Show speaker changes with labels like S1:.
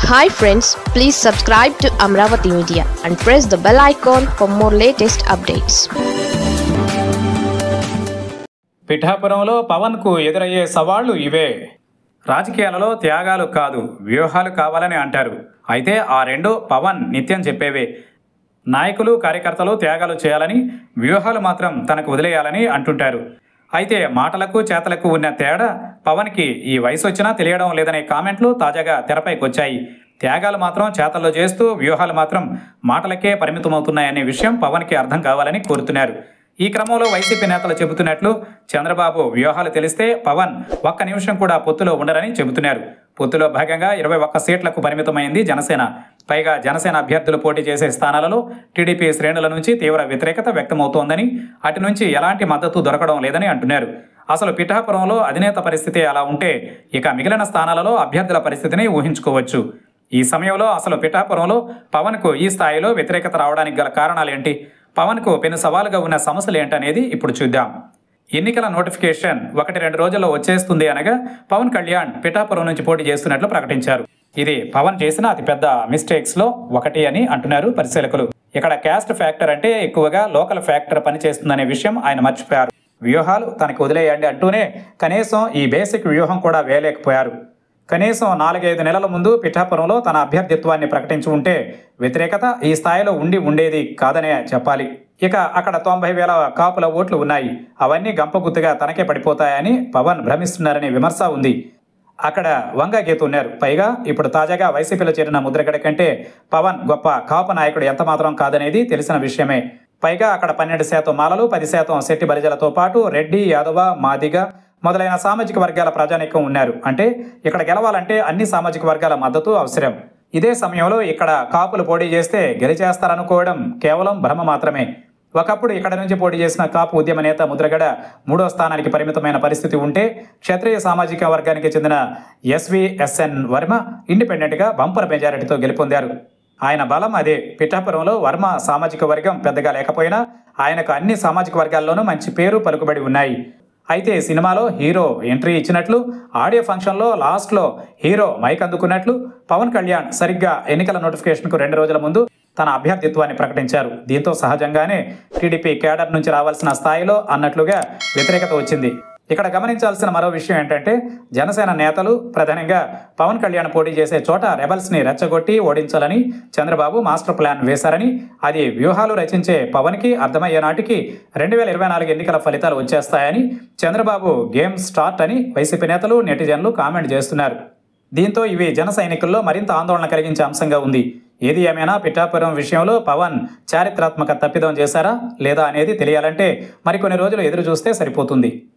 S1: hi friends please subscribe to Amaravati media and press the bell icon for more latest updates
S2: పిఠాపురంలో పవన్కు ఎదురయ్యే సవాళ్లు ఇవే రాజకీయాలలో త్యాగాలు కాదు వ్యూహాలు కావాలని అంటారు అయితే ఆ రెండు పవన్ నిత్యం చెప్పేవే నాయకులు కార్యకర్తలు త్యాగాలు చేయాలని వ్యూహాలు మాత్రం తనకు వదిలేయాలని అంటుంటారు అయితే మాటలకు చేతలకు ఉన్న తేడా పవన్కి ఈ వయసు వచ్చినా తెలియడం లేదనే కామెంట్లు తాజాగా తెరపైకి వచ్చాయి త్యాగాలు మాత్రం చేతల్లో చేస్తూ వ్యూహాలు మాత్రం మాటలకే పరిమితమవుతున్నాయనే విషయం పవన్కి అర్థం కావాలని కోరుతున్నారు ఈ క్రమంలో వైసీపీ నేతలు చెబుతున్నట్లు చంద్రబాబు వ్యూహాలు తెలిస్తే పవన్ ఒక్క నిమిషం కూడా పొత్తులో ఉండరని చెబుతున్నారు పొత్తులో భాగంగా ఇరవై ఒక్క సీట్లకు పరిమితమైంది జనసేన పైగా జనసేన అభ్యర్థులు పోటీ చేసే స్థానాలలో టీడీపీ శ్రేణుల నుంచి తీవ్ర వ్యతిరేకత వ్యక్తమవుతోందని అటు నుంచి ఎలాంటి మద్దతు దొరకడం లేదని అంటున్నారు అసలు పిఠాపురంలో అధినేత పరిస్థితి అలా ఉంటే ఇక మిగిలిన స్థానాలలో అభ్యర్థుల పరిస్థితిని ఊహించుకోవచ్చు ఈ సమయంలో అసలు పిఠాపురంలో పవన్కు ఈ స్థాయిలో వ్యతిరేకత రావడానికి గల కారణాలేంటి పవన్కు పెను సవాలుగా ఉన్న సమస్యలు ఏంటనేది ఇప్పుడు చూద్దాం ఎన్నికల నోటిఫికేషన్ ఒకటి రెండు రోజుల్లో వచ్చేస్తుంది అనగా పవన్ కళ్యాణ్ పిఠాపురం నుంచి పోటీ చేస్తున్నట్లు ప్రకటించారు ఇది పవన్ చేసిన అతిపెద్ద మిస్టేక్స్ లో ఒకటి అని అంటున్నారు పరిశీలకులు ఇక్కడ క్యాస్ట్ ఫ్యాక్టర్ అంటే ఎక్కువగా లోకల్ ఫ్యాక్టర్ పనిచేస్తుందనే విషయం ఆయన మర్చిపోయారు వ్యూహాలు తనకు వదిలేయండి అంటూనే కనీసం ఈ బేసిక్ వ్యూహం కూడా వేయలేకపోయారు కనీసం నాలుగైదు నెలల ముందు పిఠాపురంలో తన అభ్యర్థిత్వాన్ని ప్రకటించి ఉంటే వ్యతిరేకత ఈ స్థాయిలో ఉండి ఉండేది కాదనే చెప్పాలి ఇక అక్కడ తొంభై వేల కాపుల ఓట్లు ఉన్నాయి అవన్నీ గంపగుత్తుగా తనకే పడిపోతాయని పవన్ భ్రమిస్తున్నారనే విమర్శ ఉంది అక్కడ వంగ గీత ఉన్నారు పైగా ఇప్పుడు తాజాగా వైసీపీలో చేరిన ముద్రగడ కంటే పవన్ గొప్ప కాపు నాయకుడు ఎంత మాత్రం కాదనేది తెలిసిన విషయమే పైగా అక్కడ పన్నెండు శాతం మాలలు పది శాతం శెట్టి బలిజలతో పాటు రెడ్డి యాదవ మాదిగ మొదలైన సామాజిక వర్గాల ప్రజానీకం ఉన్నారు అంటే ఇక్కడ గెలవాలంటే అన్ని సామాజిక వర్గాల మద్దతు అవసరం ఇదే సమయంలో ఇక్కడ కాపులు పోటీ చేస్తే గెలిచేస్తారనుకోవడం కేవలం భ్రమ మాత్రమే ఒకప్పుడు ఇక్కడ నుంచి పోటీ చేసిన కాపు ఉద్యమ నేత ముద్రగడ మూడో స్థానానికి పరిమితమైన పరిస్థితి ఉంటే క్షత్రియ సామాజిక వర్గానికి చెందిన ఎస్విఎస్ఎన్ వర్మ ఇండిపెండెంట్గా బంపర్ మెజారిటీతో గెలుపొందారు ఆయన బలం అదే పిఠాపురంలో వర్మ సామాజిక వర్గం పెద్దగా లేకపోయినా ఆయనకు అన్ని సామాజిక వర్గాల్లోనూ మంచి పేరు పలుకుబడి ఉన్నాయి అయితే సినిమాలో హీరో ఎంట్రీ ఇచ్చినట్లు ఆడియో ఫంక్షన్లో లాస్ట్లో హీరో మైక్ అందుకున్నట్లు పవన్ కళ్యాణ్ సరిగ్గా ఎన్నికల నోటిఫికేషన్కు రెండు రోజుల ముందు తన అభ్యర్థిత్వాన్ని ప్రకటించారు దీంతో సహజంగానే టీడీపీ కేడర్ నుంచి రావాల్సిన స్థాయిలో అన్నట్లుగా వ్యతిరేకత వచ్చింది ఇక్కడ గమనించాల్సిన మరో విషయం ఏంటంటే జనసేన నేతలు ప్రధానంగా పవన్ కళ్యాణ్ పోటీ చేసే చోట రెబల్స్ని రెచ్చగొట్టి ఓడించాలని చంద్రబాబు మాస్టర్ ప్లాన్ వేశారని అది వ్యూహాలు రచించే పవన్కి అర్థమయ్యే నాటికి రెండు వేల ఇరవై నాలుగు ఎన్నికల ఫలితాలు వచ్చేస్తాయని చంద్రబాబు గేమ్ స్టార్ట్ అని వైసీపీ నేతలు నెటిజన్లు కామెంట్ చేస్తున్నారు దీంతో ఇవి జన సైనికుల్లో మరింత ఆందోళన కలిగించే అంశంగా ఉంది ఏది ఏమైనా పిఠాపురం విషయంలో పవన్ చారిత్రాత్మక తప్పిదం చేశారా లేదా అనేది తెలియాలంటే మరికొన్ని రోజులు ఎదురు చూస్తే సరిపోతుంది